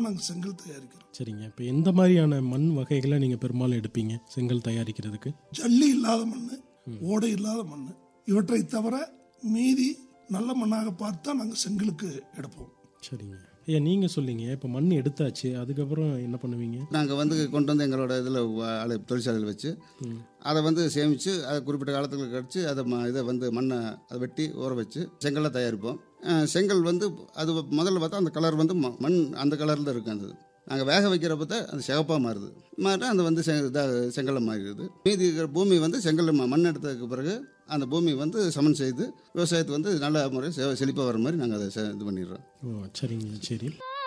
நாங்கள் செங்கல் தயாரிக்கிறோம் சரிங்க இப்போ எந்த மாதிரியான மண் வகைகளை நீங்கள் பெரும்பாலும் எடுப்பீங்க செங்கல் தயாரிக்கிறதுக்கு ஜல்லி இல்லாத மண் ஓடை இல்லாத மண் இவற்றை தவிர மீதி நல்ல மண்ணாக பார்த்தா நாங்கள் செங்கலுக்கு எடுப்போம் சரிங்க ஐயா நீங்கள் சொல்லிங்க இப்போ மண் எடுத்தாச்சு அதுக்கப்புறம் என்ன பண்ணுவீங்க நாங்கள் வந்து கொண்டு வந்து எங்களோட இதில் ஆலை தொழிற்சாலையில் வச்சு அதை வந்து சேமித்து அதை குறிப்பிட்ட காலத்துக்கு கழிச்சு அதை ம இதை வந்து மண்ணை அதை வெட்டி ஊற வச்சு செங்கலை தயாரிப்போம் அஹ் செங்கல் வந்து அது முதல்ல பார்த்தா அந்த கலர் வந்து ம- மண் அந்த கலரில் இருக்கும் அந்த நாங்கள் வேக வைக்கிறப்ப தான் அது சிகப்பாக மாறுது மாறிட்டா அந்த வந்து செ இதாக செங்கல்ல மாறிடுது மீதி இருக்கிற பூமி வந்து செங்கல் ம- மண் எடுத்ததுக்கு பிறகு அந்த பூமி வந்து சமன் செய்து விவசாயத்துக்கு வந்து நல்ல முறை செழிப்பாக வர மாதிரி நாங்கள் அதை செ- இது பண்ணிடுறோம் ஓ சரிங்க சரி